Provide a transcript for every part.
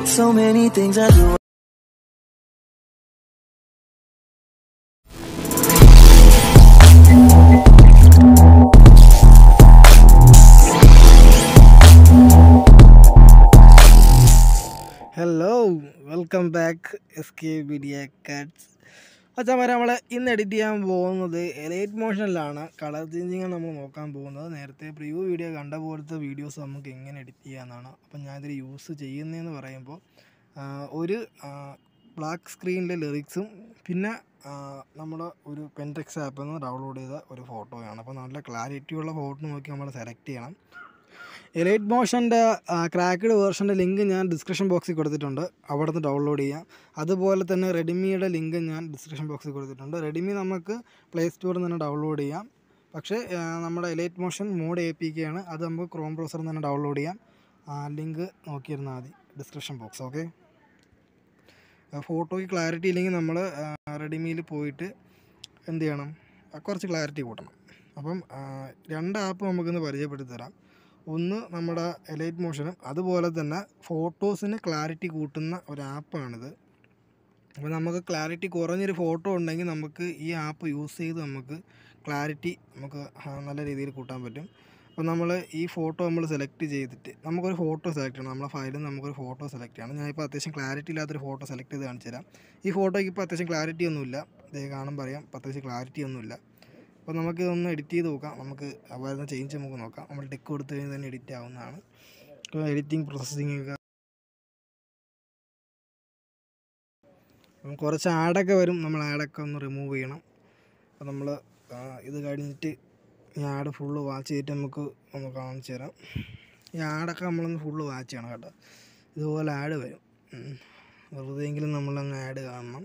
So many things I do. Hello welcome back S K media cats അച്ഛന്മാരെ നമ്മൾ ഇന്ന് edit ചെയ്യാൻ പോകുന്നത് എലൈറ്റ് മോഷനിലാണ് കളർ ചേഞ്ചിങ് നമ്മൾ നോക്കാൻ പോകുന്നത് നേരത്തെ പ്രിവ്യൂ വീഡിയോ കണ്ട പോലത്തെ വീഡിയോസ് നമുക്ക് എങ്ങനെ എഡിറ്റ് ചെയ്യാമെന്നാണ് അപ്പം ഞാനിതിൽ യൂസ് ചെയ്യുന്നതെന്ന് പറയുമ്പോൾ ആ, ഒരു ബ്ലാക്ക് സ്ക്രീനിലെ ലിറിക്സും പിന്നെ ആ, നമ്മുടെ ഒരു പെൻടെക്സ് ആപ്പിൽ നിന്ന് ഡൗൺലോഡ് ചെയ്ത ഒരു ഫോട്ടോയാണ് അപ്പോൾ നല്ല ക്ലാരിറ്റിയുള്ള ഫോട്ടോ നോക്കി നമ്മൾ സെലക്ട് ചെയ്യണം എലൈറ്റ് മോഷൻ്റെ ക്രാക്കഡ് വേർഷൻ്റെ ലിങ്ക് ഞാൻ ഡിസ്ക്രിപ്ഷൻ ബോക്സിൽ കൊടുത്തിട്ടുണ്ട് അവിടെ നിന്ന് ഡൗൺലോഡ് ചെയ്യാം അതുപോലെ തന്നെ റെഡ്മിയുടെ ലിങ്ക് ഞാൻ ഡിസ്ക്രിപ്ഷൻ ബോക്സിൽ കൊടുത്തിട്ടുണ്ട് റെഡ്മി നമുക്ക് പ്ലേ സ്റ്റോറിൽ നിന്ന് ഡൗൺലോഡ് ചെയ്യാം പക്ഷേ ആ, നമ്മുടെ Alight Motion mod A P K ആണ് അത് നമുക്ക് ക്രോം ബ്രൗസറിൽ നിന്ന് തന്നെ ഡൗൺലോഡ് ചെയ്യാം ലിങ്ക് നോക്കിയിരുന്നാൽ മതി ഡിസ്ക്രിപ്ഷൻ ബോക്സ് ഓക്കെ ഫോട്ടോയ്ക്ക് ക്ലാരിറ്റി ഇല്ലെങ്കിൽ നമ്മൾ റെഡ്മിയിൽ പോയിട്ട് എന്ത് ചെയ്യണം ആ, കുറച്ച് ക്ലാരിറ്റി കൂട്ടണം അപ്പം ആ, രണ്ട് ആപ്പ് നമുക്കിന്ന് പരിചയപ്പെടുത്തി തരാം ഒന്ന് നമ്മുടെ എലൈറ്റ് മോഷനും അതുപോലെ തന്നെ ഫോട്ടോസിന് ക്ലാരിറ്റി കൂട്ടുന്ന ഒരു ആപ്പാണിത് അപ്പോൾ നമുക്ക് ക്ലാരിറ്റി കുറഞ്ഞൊരു ഫോട്ടോ ഉണ്ടെങ്കിൽ നമുക്ക് ഈ ആപ്പ് യൂസ് ചെയ്ത് നമുക്ക് ക്ലാരിറ്റി നമുക്ക് ആ, നല്ല രീതിയിൽ കൂട്ടാൻ പറ്റും അപ്പോൾ നമ്മൾ ഈ ഫോട്ടോ നമ്മൾ സെലക്ട് ചെയ്തിട്ട് നമുക്കൊരു ഫോട്ടോ സെലക്ട് ചെയ്യണം നമ്മുടെ ഫയലിൽ നമുക്കൊരു ഫോട്ടോ സെലക്ട് ചെയ്യണം ഞാനിപ്പോൾ അത്യാവശ്യം ക്ലാരിറ്റി ഇല്ലാത്തൊരു ഫോട്ടോ സെലക്ട് ചെയ്ത് കാണിച്ചു തരാം ഈ ഫോട്ടോയ്ക്ക് ഇപ്പോൾ അത്യാവശ്യം ക്ലാരിറ്റി ഒന്നുമില്ല ഇത് കാണുമ്പോൾ അറിയാം ഇപ്പോൾ അത്യാവശ്യം ക്ലാരിറ്റി ഒന്നുമില്ല അപ്പോൾ നമുക്ക് ഇതൊന്ന് എഡിറ്റ് ചെയ്ത് നോക്കാം നമുക്ക് വരുന്ന ചേഞ്ച് നമുക്ക് നോക്കാം നമ്മൾ ടെക്ക് കൊടുത്തു കഴിഞ്ഞാൽ തന്നെ എഡിറ്റ് ആവുന്നതാണ് ഇപ്പോൾ എഡിറ്റിംഗ് പ്രോസസ്സിംഗ് ഒക്കെ അപ്പം കുറച്ച് ആഡൊക്കെ വരും നമ്മൾ ആഡൊക്കെ ഒന്ന് റിമൂവ് ചെയ്യണം അപ്പോൾ നമ്മൾ ഇത് കഴിഞ്ഞിട്ട് ഈ ആഡ് ഫുള്ള് വാച്ച് ചെയ്തിട്ട് നമുക്ക് ഒന്ന് കാണിച്ചു തരാം ഈ ആഡൊക്കെ നമ്മളൊന്ന് ഫുള്ള് വാച്ച് ചെയ്യണം കേട്ടോ ഇതുപോലെ ആഡ് വരും ഉം. വെറുതെയെങ്കിലും നമ്മളങ്ങ് ആഡ് കാണണം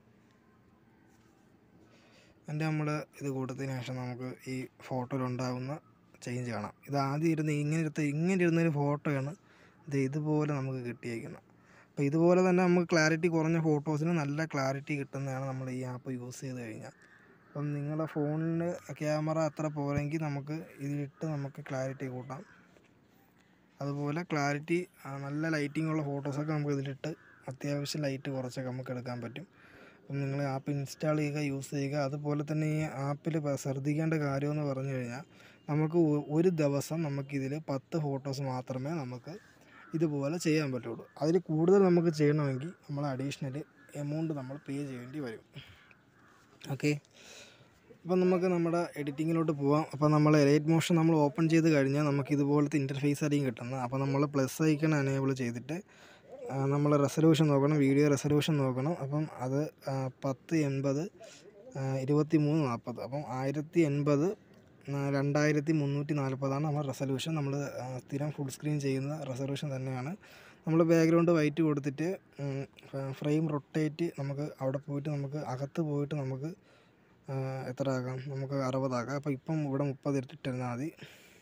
എൻ്റെ നമ്മൾ ഇത് കൊടുത്തതിന് ശേഷം നമുക്ക് ഈ ഫോട്ടോയിലുണ്ടാകുന്ന ചേഞ്ച് കാണാം ഇത് ആദ്യം ഇരുന്ന് ഇങ്ങനെ എടുത്ത ഇങ്ങനെ ഇരുന്നൊരു ഫോട്ടോയാണ് ഇത് ഇതുപോലെ നമുക്ക് കിട്ടിയേക്കുന്നത് അപ്പോൾ ഇതുപോലെ തന്നെ നമുക്ക് ക്ലാരിറ്റി കുറഞ്ഞ ഫോട്ടോസിന് നല്ല ക്ലാരിറ്റി കിട്ടുന്നതാണ് നമ്മൾ ഈ ആപ്പ് യൂസ് ചെയ്ത് കഴിഞ്ഞാൽ അപ്പം നിങ്ങളുടെ ഫോണിൽ ക്യാമറ അത്ര പോരെങ്കിൽ നമുക്ക് ഇതിലിട്ട് നമുക്ക് ക്ലാരിറ്റി കൂട്ടാം അതുപോലെ ക്ലാരിറ്റി നല്ല ലൈറ്റിംഗ് ഉള്ള ഫോട്ടോസൊക്കെ നമുക്ക് ഇതിലിട്ട് അത്യാവശ്യം ലൈറ്റ് കുറച്ചൊക്കെ നമുക്ക് എടുക്കാൻ പറ്റും അപ്പം നിങ്ങൾ ആപ്പ് ഇൻസ്റ്റാൾ ചെയ്യുക യൂസ് ചെയ്യുക അതുപോലെ തന്നെ ഈ ആപ്പിൽ ശ്രദ്ധിക്കേണ്ട കാര്യമെന്ന് പറഞ്ഞു കഴിഞ്ഞാൽ നമുക്ക് ഒ- ഒരു ദിവസം നമുക്കിതിൽ പത്ത് ഫോട്ടോസ് മാത്രമേ നമുക്ക് ഇതുപോലെ ചെയ്യാൻ പറ്റുള്ളൂ അതിൽ കൂടുതൽ നമുക്ക് ചെയ്യണമെങ്കിൽ നമ്മൾ അഡീഷണൽ എമൗണ്ട് നമ്മൾ പേ ചെയ്യേണ്ടി വരും ഓക്കെ അപ്പം നമുക്ക് നമ്മുടെ എഡിറ്റിങ്ങിലോട്ട് പോവാം അപ്പോൾ നമ്മൾ എലൈറ്റ് മോഷൻ നമ്മൾ ഓപ്പൺ ചെയ്ത് കഴിഞ്ഞാൽ നമുക്ക് ഇതുപോലത്തെ ഇൻ്റർഫേസ് ആയിരിക്കും കിട്ടുന്നത് അപ്പോൾ നമ്മൾ പ്ലസ് ഐക്കൺ എനേബിൾ ചെയ്തിട്ട് നമ്മൾ റെസൊല്യൂഷൻ നോക്കണം വീഡിയോ റെസൊല്യൂഷൻ നോക്കണം അപ്പം അത് ആ, പത്ത് എൺപത് ഇരുപത്തി മൂന്ന് നാൽപ്പത് അപ്പം ആയിരത്തി എൺപത് രണ്ടായിരത്തി മുന്നൂറ്റി നാൽപ്പതാണ് നമ്മുടെ റെസൊല്യൂഷൻ നമ്മൾ സ്ഥിരം ഫുൾ സ്ക്രീൻ ചെയ്യുന്ന റെസൊല്യൂഷൻ തന്നെയാണ് നമ്മൾ ബാക്ക്ഗ്രൗണ്ട് വൈറ്റ് കൊടുത്തിട്ട് ഫ്രെയിം റൊട്ടേറ്റ് നമുക്ക് അവിടെ പോയിട്ട് നമുക്ക് അകത്ത് പോയിട്ട് നമുക്ക് ആ, എത്ര ആക്കാം നമുക്ക് അറുപതാക്കാം അപ്പോൾ ഇപ്പം ഇവിടെ മുപ്പത് ഇട്ടിരുന്നാൽ മതി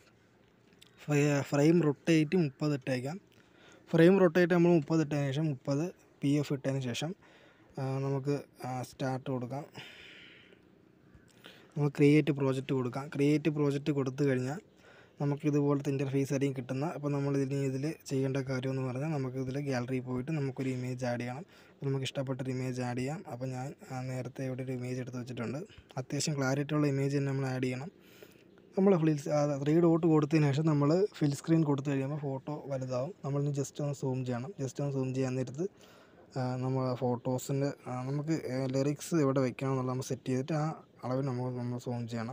ഫ്രെയിം റൊട്ടേറ്റ് മുപ്പത് ഇട്ടേക്കാം ഫ്രെയിം റൊട്ടേറ്റ് നമ്മൾ മുപ്പത് ഇട്ടതിന് ശേഷം മുപ്പത് പി എഫ് ഇട്ടതിന് ശേഷം ആ, നമുക്ക് സ്റ്റാർട്ട് കൊടുക്കാം നമുക്ക് ക്രിയേറ്റ് പ്രോജക്റ്റ് കൊടുക്കാം ക്രിയേറ്റ് പ്രോജക്റ്റ് കൊടുത്തു കഴിഞ്ഞാൽ നമുക്ക് ഇതുപോലത്തെ ഇൻ്റർഫേസ് ആയിരിക്കും കിട്ടുന്ന അപ്പോൾ നമ്മൾ ഇതിന് ഇതിൽ ചെയ്യേണ്ട കാര്യം എന്ന് പറഞ്ഞാൽ നമുക്ക് ഇതിൽ ഗാലറി പോയിട്ട് നമുക്കൊരു ഇമേജ് ആഡ് ചെയ്യണം അപ്പോൾ നമുക്ക് ഇഷ്ടപ്പെട്ടൊരു ഇമേജ് ആഡ് ചെയ്യാം അപ്പോൾ ഞാൻ ആ, നേരത്തെ ഇവിടെ ഒരു ഇമേജ് എടുത്ത് വെച്ചിട്ടുണ്ട് അത്യാവശ്യം ക്ലാരിറ്റി ഉള്ള ഇമേജ് തന്നെ നമ്മൾ ആഡ് ചെയ്യണം നമ്മൾ ഫിൽ ത്രീ ഡോട്ട് കൊടുത്തതിന് ശേഷം നമ്മൾ ഫിൽ സ്ക്രീൻ കൊടുത്തു കഴിയുമ്പോൾ ഫോട്ടോ വലുതാവും നമ്മളിനി ജസ്റ്റ് ഒന്ന് സൂം ചെയ്യണം ജസ്റ്റ് ഒന്ന് സൂം ചെയ്യാൻ നേരത്ത് നമ്മൾ ഫോട്ടോസിൻ്റെ നമുക്ക് ലിറിക്സ് എവിടെ വെക്കണം എന്നുള്ളത് നമ്മൾ സെറ്റ് ചെയ്തിട്ട് ആ അളവിൽ നമ്മൾ നമ്മൾ സൂം ചെയ്യണം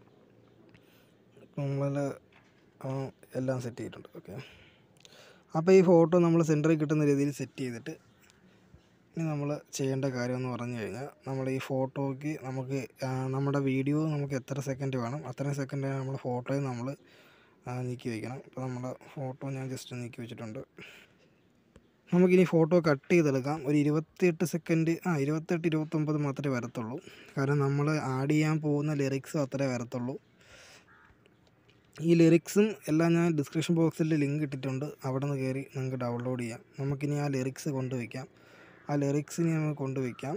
നമ്മൾ എല്ലാം സെറ്റ് ചെയ്തിട്ടുണ്ട് ഓക്കെ അപ്പോൾ ഈ ഫോട്ടോ നമ്മൾ സെൻറ്ററിൽ കിട്ടുന്ന രീതിയിൽ സെറ്റ് ചെയ്തിട്ട് ഇനി നമ്മൾ ചെയ്യേണ്ട കാര്യം എന്ന് പറഞ്ഞു കഴിഞ്ഞാൽ നമ്മൾ ഈ ഫോട്ടോയ്ക്ക് നമുക്ക് ആ, നമ്മുടെ വീഡിയോ നമുക്ക് എത്ര സെക്കൻഡ് വേണം അത്രയും സെക്കൻഡ് നമ്മൾ ഫോട്ടോയിൽ നമ്മൾ നീക്കി വയ്ക്കണം അപ്പോൾ നമ്മുടെ ഫോട്ടോ ഞാൻ ജസ്റ്റ് നീക്കി വെച്ചിട്ടുണ്ട് നമുക്കിനി ഫോട്ടോ കട്ട് ചെയ്തെടുക്കാം ഒരു ഇരുപത്തിയെട്ട് സെക്കൻഡ് ആ ഇരുപത്തെട്ട് ഇരുപത്തൊമ്പത് മാത്രമേ വരത്തുള്ളൂ കാരണം നമ്മൾ ആഡ് ചെയ്യാൻ പോകുന്ന ലിറിക്സും അത്രേ വരത്തുള്ളൂ ഈ ലിറിക്സും എല്ലാം ഞാൻ ഡിസ്ക്രിപ്ഷൻ ബോക്സിൽ ലിങ്ക് ഇട്ടിട്ടുണ്ട് അവിടെ നിന്ന് കയറി നിങ്ങൾക്ക് ഡൗൺലോഡ് ചെയ്യാം നമുക്കിനി ആ ലിറിക്സ് കൊണ്ടുവയ്ക്കാം ആ ലിറിക്സിനെ നമുക്ക് കൊണ്ടുവയ്ക്കാം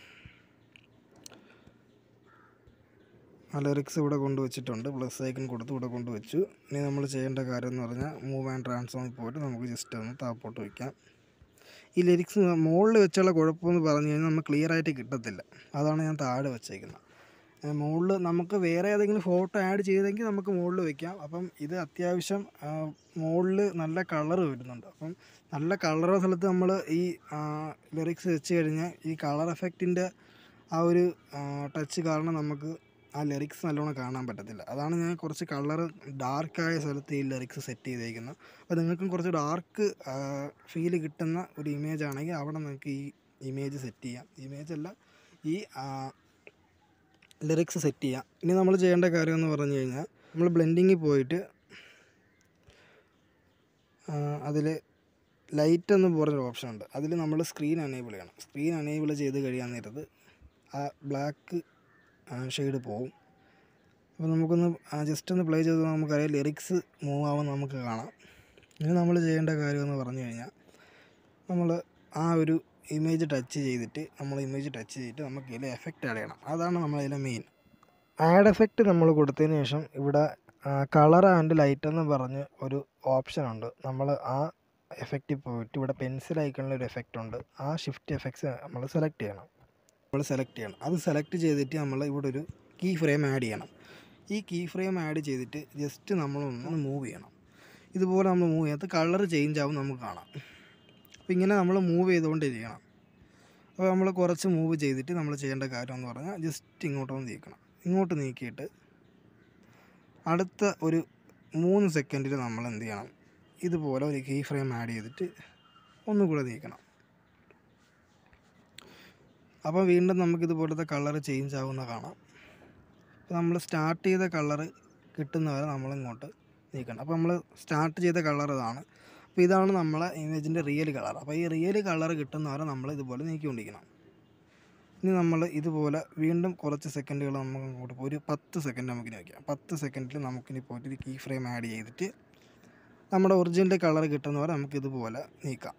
ആ ലിറിക്സ് ഇവിടെ കൊണ്ടുവച്ചിട്ടുണ്ട് പ്ലസ് ഐക്കൺ കൊടുത്ത് ഇവിടെ കൊണ്ടുവച്ചു ഇനി നമ്മൾ ചെയ്യേണ്ട കാര്യം എന്ന് പറഞ്ഞാൽ മൂവ് ആൻഡ് ട്രാൻസ്ഫോമിൽ പോയിട്ട് നമുക്ക് ജസ്റ്റ് ഒന്ന് താപ്പോട്ട് വയ്ക്കാം ഈ ലിറിക്സ് മുകളിൽ വെച്ചുള്ള കുഴപ്പമെന്ന് പറഞ്ഞു കഴിഞ്ഞാൽ നമുക്ക് ക്ലിയർ ആയിട്ട് കിട്ടത്തില്ല അതാണ് ഞാൻ താഴെ വെച്ചേക്കുന്നത് മുകളിൽ നമുക്ക് വേറെ ഏതെങ്കിലും ഫോട്ടോ ആഡ് ചെയ്തെങ്കിൽ നമുക്ക് മുകളിൽ വെക്കാം അപ്പം ഇത് അത്യാവശ്യം മുകളിൽ നല്ല കളർ വരുന്നുണ്ട് അപ്പം നല്ല കളറുള്ള സ്ഥലത്ത് നമ്മൾ ഈ ലിറിക്സ് വെച്ച് കഴിഞ്ഞാൽ ഈ കളർ എഫക്റ്റിൻ്റെ ആ ഒരു ടച്ച് കാരണം നമുക്ക് ആ ലിറിക്സ് നല്ലോണം കാണാൻ പറ്റത്തില്ല അതാണ് ഞാൻ കുറച്ച് കളർ ഡാർക്കായ സ്ഥലത്ത് ഈ ലിറിക്സ് സെറ്റ് ചെയ്തേക്കുന്നത് അപ്പോൾ നിങ്ങൾക്കും കുറച്ച് ഡാർക്ക് ഫീൽ കിട്ടുന്ന ഒരു ഇമേജ് ആണെങ്കിൽ അവിടെ നിങ്ങൾക്ക് ഈ ഇമേജ് സെറ്റ് ചെയ്യാം ഇമേജ് അല്ല ഈ ലിറിക്സ് സെറ്റ് ചെയ്യാം ഇനി നമ്മൾ ചെയ്യേണ്ട കാര്യം എന്ന് പറഞ്ഞു കഴിഞ്ഞാൽ നമ്മൾ ബ്ലെൻഡിങ്ങിൽ പോയിട്ട് അതിൽ ലൈറ്റ് എന്ന് പറഞ്ഞൊരു ഓപ്ഷൻ ഉണ്ട് അതിൽ നമ്മൾ സ്ക്രീൻ എനേബിൾ ചെയ്യണം സ്ക്രീൻ എനേബിൾ ചെയ്ത് കഴിയാൻ നേരത്ത് ആ ബ്ലാക്ക് ഷെയ്ഡ് പോവും അപ്പോൾ നമുക്കൊന്ന് ജസ്റ്റ് ഒന്ന് പ്ലേ ചെയ്ത് നമുക്കറിയാം ലിറിക്സ് മൂവ് ആവുമെന്ന് നമുക്ക് കാണാം ഇനി നമ്മൾ ചെയ്യേണ്ട കാര്യം എന്ന് പറഞ്ഞു കഴിഞ്ഞാൽ നമ്മൾ ആ ഒരു ഇമേജ് ടച്ച് ചെയ്തിട്ട് നമ്മൾ ഇമേജ് ടച്ച് ചെയ്തിട്ട് നമുക്ക് ഇതിൽ എഫക്റ്റ് ആഡ് ചെയ്യണം അതാണ് നമ്മളതിലെ മെയിൻ ആഡ് എഫക്റ്റ് നമ്മൾ കൊടുത്തതിന് ശേഷം ഇവിടെ കളർ ആൻഡ് ലൈറ്റ് എന്ന് പറഞ്ഞ് ഒരു ഓപ്ഷൻ ഉണ്ട് നമ്മൾ ആ എഫക്റ്റിൽ പോയിട്ട് ഇവിടെ പെൻസിൽ ഐക്കണിൽ ഒരു എഫക്റ്റ് ഉണ്ട് ആ ഷിഫ്റ്റ് എഫക്ട്സ് നമ്മൾ സെലക്ട് ചെയ്യണം നമ്മൾ സെലക്ട് ചെയ്യണം അത് സെലക്ട് ചെയ്തിട്ട് നമ്മൾ ഇവിടെ ഒരു കീ ഫ്രെയിം ആഡ് ചെയ്യണം ഈ കീ ഫ്രെയിം ആഡ് ചെയ്തിട്ട് ജസ്റ്റ് നമ്മളൊന്ന് മൂവ് ചെയ്യണം ഇതുപോലെ നമ്മൾ മൂവ് ചെയ്യാത്ത കളർ ചേഞ്ച് ആവും നമുക്ക് കാണാം അപ്പോൾ ഇങ്ങനെ നമ്മൾ മൂവ് ചെയ്തുകൊണ്ടിരിക്കണം അപ്പോൾ നമ്മൾ കുറച്ച് മൂവ് ചെയ്തിട്ട് നമ്മൾ ചെയ്യേണ്ട കാര്യം എന്ന് പറഞ്ഞാൽ ജസ്റ്റ് ഇങ്ങോട്ടൊന്ന് നീക്കണം ഇങ്ങോട്ട് നീക്കിയിട്ട് അടുത്ത ഒരു മൂന്ന് സെക്കൻഡിൽ നമ്മൾ എന്ത് ചെയ്യണം ഇതുപോലെ ഒരു കീ ഫ്രെയിം ആഡ് ചെയ്തിട്ട് ഒന്നുകൂടെ നീക്കണം അപ്പോൾ വീണ്ടും നമുക്ക് ഇതുപോലത്തെ കളർ ചേഞ്ച് ആവുന്ന കാണാം അപ്പോൾ നമ്മൾ സ്റ്റാർട്ട് ചെയ്ത കളറ് കിട്ടുന്നവരെ നമ്മളിങ്ങോട്ട് നീക്കണം അപ്പോൾ നമ്മൾ സ്റ്റാർട്ട് ചെയ്ത കളർ ഇതാണ് അപ്പോൾ ഇതാണ് നമ്മളെ ഇമേജിൻ്റെ റിയൽ കളർ അപ്പോൾ ഈ റിയൽ കളർ കിട്ടുന്നവരെ നമ്മൾ ഇതുപോലെ നീക്കിക്കൊണ്ടിരിക്കണം ഇനി നമ്മൾ ഇതുപോലെ വീണ്ടും കുറച്ച് സെക്കൻഡുകൾ നമുക്ക് അങ്ങോട്ട് പോയി ഒരു പത്ത് സെക്കൻഡ് നമുക്കിനി വയ്ക്കാം പത്ത് സെക്കൻഡിൽ നമുക്കിനി പോയിട്ട് ഒരു കീ ഫ്രെയിം ആഡ് ചെയ്തിട്ട് നമ്മുടെ ഒറിജിനൽ കളർ കിട്ടുന്നവരെ നമുക്ക് ഇതുപോലെ നീക്കാം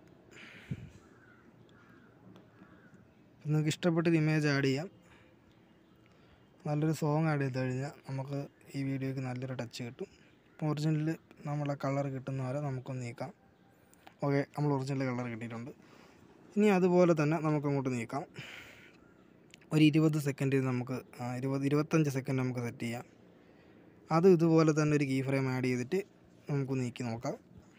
നിങ്ങൾക്ക് ഇഷ്ടപ്പെട്ടൊരു ഇമേജ് ആഡ് ചെയ്യാം നല്ലൊരു സോങ് ആഡ് ചെയ്ത് കഴിഞ്ഞാൽ നമുക്ക് ഈ വീഡിയോയ്ക്ക് നല്ലൊരു ടച്ച് കിട്ടും ഇപ്പോൾ ഒറിജിനൽ നമ്മളെ കളർ കിട്ടുന്നവരെ നമുക്കൊന്ന് നീക്കാം ഓക്കെ നമ്മൾ ഒറിജിനൽ കളർ കിട്ടിയിട്ടുണ്ട് ഇനി അതുപോലെ തന്നെ നമുക്ക് അങ്ങോട്ട് നീക്കാം ഒരു ഇരുപത് സെക്കൻഡിൽ നമുക്ക് ആ, ഇരുപത് ഇരുപത്തഞ്ച് സെക്കൻഡ് നമുക്ക് സെറ്റ് ചെയ്യാം അത് ഇതുപോലെ തന്നെ ഒരു കീ ഫ്രെയിം ആഡ് ചെയ്തിട്ട് നമുക്ക് നീക്കി നോക്കാം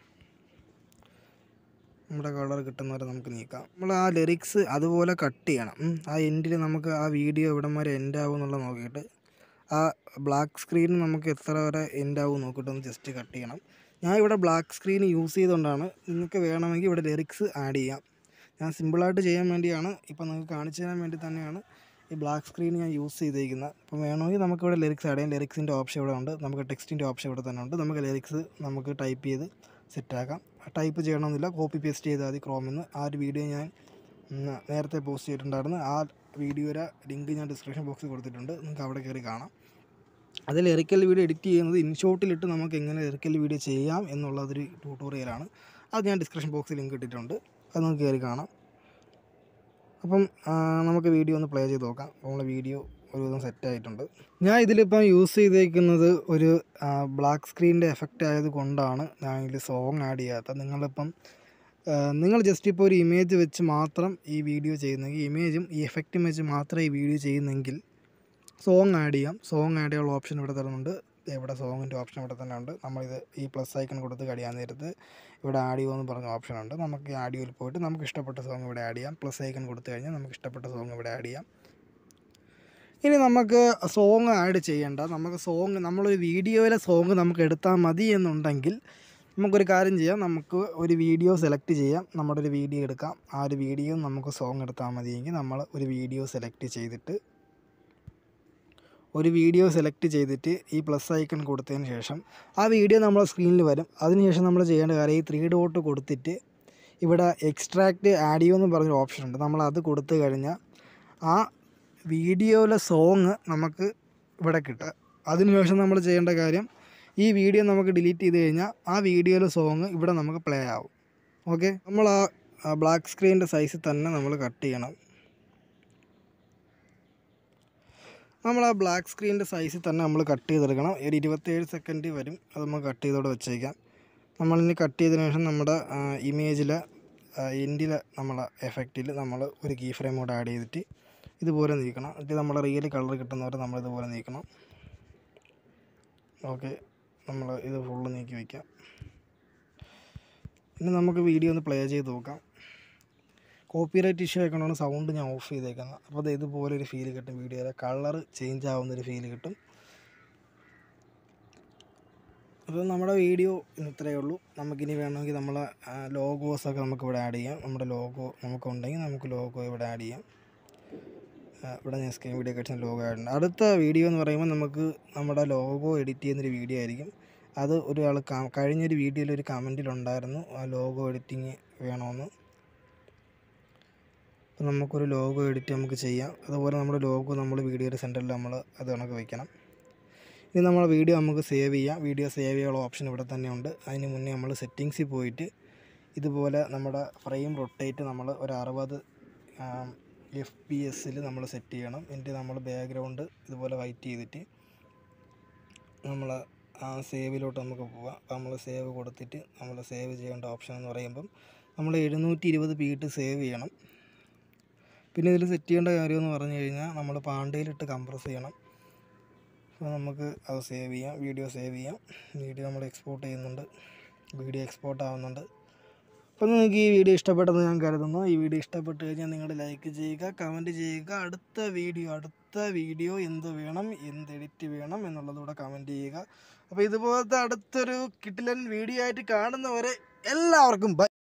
നമ്മുടെ കളർ കിട്ടുന്നവരെ നമുക്ക് നീക്കാം നമ്മൾ ആ ലിറിക്സ് അതുപോലെ കട്ട് ചെയ്യണം ഉം. ആ എൻഡിൽ നമുക്ക് ആ വീഡിയോ എവിടം വരെ എൻഡ് ആവും എന്നുള്ളത് നോക്കിയിട്ട് ആ ബ്ലാക്ക് സ്ക്രീൻ നമുക്ക് എത്ര വരെ എൻഡ് ആവും നോക്കിയിട്ട് ഒന്ന് ജസ്റ്റ് കട്ട് ചെയ്യണം ഞാൻ ഇവിടെ ബ്ലാക്ക് സ്ക്രീൻ യൂസ് ചെയ്തുകൊണ്ടാണ് നിങ്ങൾക്ക് വേണമെങ്കിൽ ഇവിടെ ലിറിക്സ് ആഡ് ചെയ്യാം ഞാൻ സിമ്പിളായിട്ട് ചെയ്യാൻ വേണ്ടിയാണ് ഇപ്പം നിങ്ങൾക്ക് കാണിച്ചു തരാൻ വേണ്ടി തന്നെയാണ് ഈ ബ്ലാക്ക് സ്ക്രീൻ ഞാൻ യൂസ് ചെയ്തിരിക്കുന്നത് അപ്പം വേണമെങ്കിൽ നമുക്ക് ഇവിടെ ലിറിക്സ് ആഡ് ചെയ്യാം ലിറിക്സിൻ്റെ ഓപ്ഷൻ ഇവിടെ ഉണ്ട് നമുക്ക് ടെക്സ്റ്റിൻ്റെ ഓപ്ഷൻ ഇവിടെ തന്നെ ഉണ്ട് നമുക്ക് ലിറിക്സ് നമുക്ക് ടൈപ്പ് ചെയ്ത് സെറ്റാക്കാം ടൈപ്പ് ചെയ്യണമെന്നില്ല കോപ്പി പേസ്റ്റ് ചെയ്താൽ മതി ക്രോമിൽ നിന്ന് ആ ഒരു വീഡിയോ ഞാൻ ഉം, നേരത്തെ പോസ്റ്റ് ചെയ്തിട്ടുണ്ടായിരുന്നു ആ വീഡിയോയുടെ ലിങ്ക് ഞാൻ ഡിസ്ക്രിപ്ഷൻ ബോക്സിൽ കൊടുത്തിട്ടുണ്ട് നിങ്ങൾക്ക് അവിടെ കയറി കാണാം അത് ലിറിക്കൽ വീഡിയോ എഡിറ്റ് ചെയ്യുന്നത് ഇൻഷോട്ടിലിട്ട് നമുക്ക് എങ്ങനെ ലിറിക്കൽ വീഡിയോ ചെയ്യാം എന്നുള്ളതൊരു ട്യൂട്ടോറിയലാണ് അത് ഞാൻ ഡിസ്ക്രിപ്ഷൻ ബോക്സിൽ ലിങ്ക് ഇട്ടിട്ടുണ്ട് അത് നമുക്ക് കയറി കാണാം അപ്പം ആ, നമുക്ക് വീഡിയോ ഒന്ന് പ്ലേ ചെയ്ത് നോക്കാം അപ്പോൾ നമ്മളെ വീഡിയോ ഒരുവിധം സെറ്റ് ആയിട്ടുണ്ട് ഞാൻ ഇതിലിപ്പം യൂസ് ചെയ്തേക്കുന്നത് ഒരു ബ്ലാക്ക് സ്ക്രീനിൻ്റെ എഫക്റ്റ് ആയത് കൊണ്ടാണ് ഞാൻ ഇതിൽ സോങ് ആഡ് ചെയ്യാത്തത് നിങ്ങളിപ്പം ആ, നിങ്ങൾ ജസ്റ്റ് ഇപ്പോൾ ഒരു ഇമേജ് വെച്ച് മാത്രം ഈ വീഡിയോ ചെയ്യുന്നെങ്കിൽ ഇമേജും ഈ എഫക്റ്റും വെച്ച് മാത്രം ഈ വീഡിയോ ചെയ്യുന്നെങ്കിൽ സോങ് ആഡ് ചെയ്യാം സോങ് ആഡ് ചെയ്യാനുള്ള ഓപ്ഷൻ ഇവിടെ തരുന്നുണ്ട് ഇവിടെ സോങ്ങിൻ്റെ ഓപ്ഷൻ ഇവിടെ തന്നെ ഉണ്ട് നമ്മളിത് ഈ പ്ലസ് ഐക്കൺ കൊടുത്ത് കഴിയാൻ നേരത്ത് ഇവിടെ ആഡിയോ എന്ന് പറഞ്ഞ ഓപ്ഷൻ ഉണ്ട് നമുക്ക് ഈ ആഡിയോയിൽ പോയിട്ട് നമുക്ക് ഇഷ്ടപ്പെട്ട സോങ് ഇവിടെ ആഡ് ചെയ്യാം പ്ലസ് ഐക്കൺ കൊടുത്തു കഴിഞ്ഞാൽ നമുക്ക് ഇഷ്ടപ്പെട്ട സോങ് ഇവിടെ ആഡ് ചെയ്യാം ഇനി നമുക്ക് സോങ് ആഡ് ചെയ്യേണ്ട നമുക്ക് സോങ് നമ്മളൊരു വീഡിയോയിലെ സോങ് നമുക്ക് എടുത്താൽ മതി എന്നുണ്ടെങ്കിൽ നമുക്കൊരു കാര്യം ചെയ്യാം നമുക്ക് ഒരു വീഡിയോ സെലക്ട് ചെയ്യാം നമ്മുടെ ഒരു വീഡിയോ എടുക്കാം ആ ഒരു വീഡിയോ നമുക്ക് സോങ് എടുത്താൽ മതിയെങ്കിൽ നമ്മൾ ഒരു വീഡിയോ സെലക്ട് ചെയ്തിട്ട് ഒരു വീഡിയോ സെലക്ട് ചെയ്തിട്ട് ഈ പ്ലസ് ഐക്കൺ കൊടുത്തതിന് ശേഷം ആ വീഡിയോ നമ്മളെ സ്ക്രീനിൽ വരും അതിനുശേഷം നമ്മൾ ചെയ്യേണ്ട കാര്യം ഈ ത്രീ ഡോട്ട് കൊടുത്തിട്ട് ഇവിടെ എക്സ്ട്രാക്റ്റ് ആഡിയോ എന്ന് പറഞ്ഞൊരു ഓപ്ഷൻ ഉണ്ട് നമ്മൾ അത് കൊടുത്തു കഴിഞ്ഞാൽ ആ വീഡിയോയിലെ സോങ് നമുക്ക് ഇവിടെ കിട്ടുക അതിനുശേഷം നമ്മൾ ചെയ്യേണ്ട കാര്യം ഈ വീഡിയോ നമുക്ക് ഡിലീറ്റ് ചെയ്ത് കഴിഞ്ഞാൽ ആ വീഡിയോയിലെ സോങ് ഇവിടെ നമുക്ക് പ്ലേ ആവും ഓക്കെ നമ്മൾ ആ ബ്ലാക്ക് സ്ക്രീനിൻ്റെ സൈസിൽ തന്നെ നമ്മൾ കട്ട് ചെയ്യണം നമ്മൾ ആ ബ്ലാക്ക് സ്ക്രീനിൻ്റെ സൈസിൽ തന്നെ നമ്മൾ കട്ട് ചെയ്തെടുക്കണം ഒരു ഇരുപത്തേഴ് സെക്കൻഡ് വരും അത് നമുക്ക് കട്ട് ചെയ്തോടെ വെച്ചേക്കാം നമ്മളിനി കട്ട് ചെയ്തതിനു ശേഷം നമ്മുടെ ഇമേജിൽ എൻഡിൽ നമ്മൾ എഫക്റ്റിൽ നമ്മൾ ഒരു കീ ഫ്രെയിം കൂടെ ആഡ് ചെയ്തിട്ട് ഇതുപോലെ നീക്കണം എന്നിട്ട് നമ്മൾ റിയൽ കളർ കിട്ടുന്നവരെ നമ്മൾ ഇതുപോലെ നീക്കണം ഓക്കെ നമ്മൾ ഇത് ഫുള്ള് നീക്കി വയ്ക്കാം ഇനി നമുക്ക് വീഡിയോ ഒന്ന് പ്ലേ ചെയ്ത് നോക്കാം കോപ്പിറൈറ്റ് ഇഷ്യൂ ആയിക്കൊണ്ടാണ് സൗണ്ട് ഞാൻ ഓഫ് ചെയ്തേക്കുന്നത് അപ്പോൾ അത് ഇതുപോലെ ഒരു ഫീൽ കിട്ടും വീഡിയോയിലെ കളർ ചേഞ്ച് ആവുന്ന ഒരു ഫീൽ കിട്ടും അപ്പോൾ നമ്മുടെ വീഡിയോ ഇന്ന് ഇത്രയേ ഉള്ളൂ നമുക്കിനി വേണമെങ്കിൽ നമ്മളെ ലോഗോസൊക്കെ നമുക്ക് ഇവിടെ ആഡ് ചെയ്യാം നമ്മുടെ ലോഗോ നമുക്കുണ്ടെങ്കിൽ നമുക്ക് ലോഗോ ഇവിടെ ആഡ് ചെയ്യാം ആ, ഇവിടെ ഞാൻ സ്ക്രീൻ വീഡിയോ കഴിച്ച ലോഗോ ആഡ് ഉണ്ട് അടുത്ത വീഡിയോ എന്ന് പറയുമ്പോൾ നമുക്ക് നമ്മുടെ ലോഗോ എഡിറ്റ് ചെയ്യുന്നൊരു വീഡിയോ ആയിരിക്കും അത് ഒരാൾ ക- കഴിഞ്ഞൊരു വീഡിയോയിൽ ഒരു കമൻറ്റിലുണ്ടായിരുന്നു ആ ലോഗോ എഡിറ്റിങ് വേണമെന്ന് അപ്പോൾ നമുക്കൊരു ലോഗോ എഡിറ്റ് നമുക്ക് ചെയ്യാം അതുപോലെ നമ്മുടെ ലോഗോ നമ്മൾ വീഡിയോയുടെ സെൻറ്ററിൽ നമ്മൾ അത് കണക്ക് വയ്ക്കണം ഇനി നമ്മളെ വീഡിയോ നമുക്ക് സേവ് ചെയ്യാം വീഡിയോ സേവ് ചെയ്യാനുള്ള ഓപ്ഷൻ ഇവിടെ തന്നെ ഉണ്ട് അതിന് മുന്നേ നമ്മൾ സെറ്റിങ്സിൽ പോയിട്ട് ഇതുപോലെ നമ്മുടെ ഫ്രെയിം റൊട്ടേറ്റ് നമ്മൾ ഒരു അറുപത് എഫ് പി എസിൽ നമ്മൾ സെറ്റ് ചെയ്യണം എന്നിട്ട് നമ്മൾ ബാക്ക്ഗ്രൗണ്ട് ഇതുപോലെ വൈറ്റ് ചെയ്തിട്ട് നമ്മൾ ആ സേവിലോട്ട് നമുക്ക് പോവാം അപ്പോൾ നമ്മൾ സേവ് കൊടുത്തിട്ട് നമ്മൾ സേവ് ചെയ്യേണ്ട ഓപ്ഷൻ എന്ന് പറയുമ്പം നമ്മൾ എഴുന്നൂറ്റി ഇരുപത് പി ഇട്ട് സേവ് ചെയ്യണം പിന്നെ ഇതിൽ സെറ്റ് ചെയ്യേണ്ട കാര്യം എന്ന് പറഞ്ഞു കഴിഞ്ഞാൽ നമ്മൾ പാണ്ടയിലിട്ട് കംപ്രസ് ചെയ്യണം അപ്പോൾ നമുക്ക് അത് സേവ് ചെയ്യാം വീഡിയോ സേവ് ചെയ്യാം വീഡിയോ നമ്മൾ എക്സ്പോർട്ട് ചെയ്യുന്നുണ്ട് വീഡിയോ എക്സ്പോർട്ട് ആവുന്നുണ്ട് അപ്പോൾ നിങ്ങൾക്ക് ഈ വീഡിയോ ഇഷ്ടപ്പെട്ടെന്ന് ഞാൻ കരുതുന്നു ഈ വീഡിയോ ഇഷ്ടപ്പെട്ട് കഴിഞ്ഞാൽ നിങ്ങൾ ലൈക്ക് ചെയ്യുക കമൻറ്റ് ചെയ്യുക അടുത്ത വീഡിയോ അടുത്ത വീഡിയോ എന്ത് വേണം എന്ത് എഡിറ്റ് വേണം എന്നുള്ളതൂടെ കമൻറ്റ് ചെയ്യുക അപ്പോൾ ഇതുപോലത്തെ അടുത്തൊരു കിട്ടിലൻ വീഡിയോ ആയിട്ട് കാണുന്നവരെ എല്ലാവർക്കും ബൈ